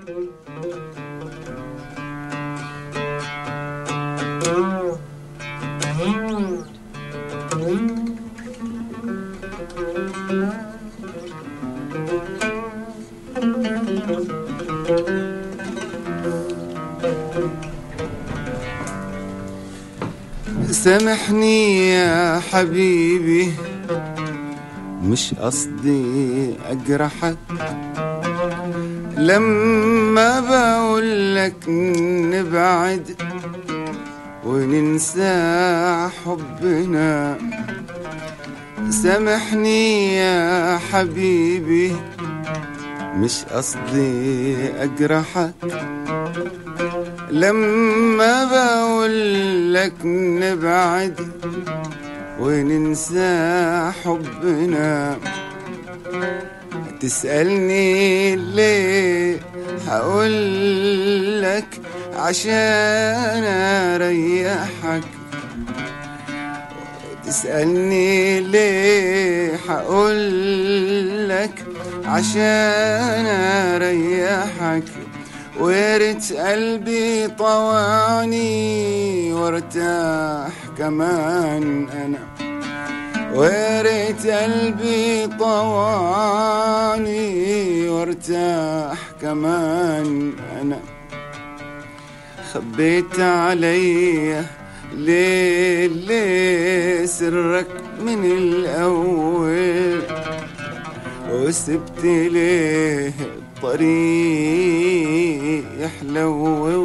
سامحني يا حبيبي مش قصدي اجرحك لما بقولك نبعد وننسى حبنا سامحني يا حبيبي مش قصدي اجرحك لما بقولك نبعد وننسى حبنا تسألني ليه هقولك عشان اريحك تسألني ليه هقولك عشان اريحك ويرت قلبي طوعني وارتاح كمان انا ويرت قلبي طوعني وارتاح كمان انا خبيت عليا ليه ليه سرك من الاول وسبت ليه الطريق يحلو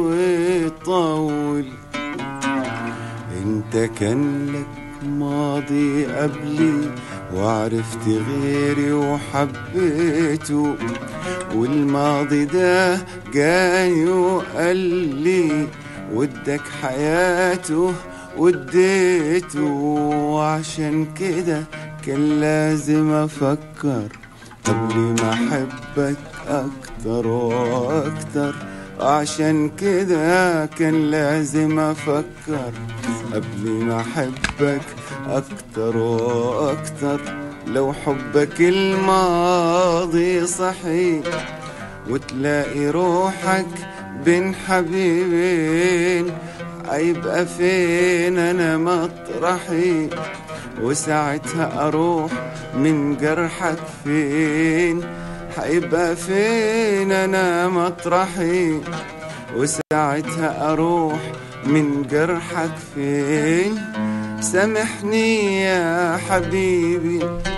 ويطول انت كان لك ماضي قبلي وعرفت غيري وحبيته والماضي ده جاي وقال لي ودك حياته وديته وعشان كده كان لازم افكر قبل ما احبك اكتر واكتر عشان كده كان لازم افكر قبل ما احبك اكتر واكتر لو حبك الماضي صحيح وتلاقي روحك بين حبيبين هيبقى فين انا مطرحي وساعتها اروح من جرحك فين هيبقى فين انا مطرحي وساعتها اروح من جرحك فين سامحني يا حبيبي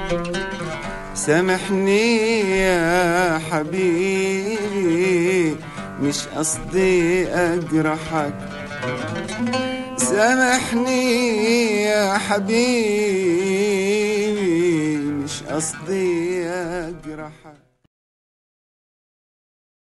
سامحني يا حبيبي مش قصدي اجرحك سامحني يا حبيبي مش قصدي اجرحك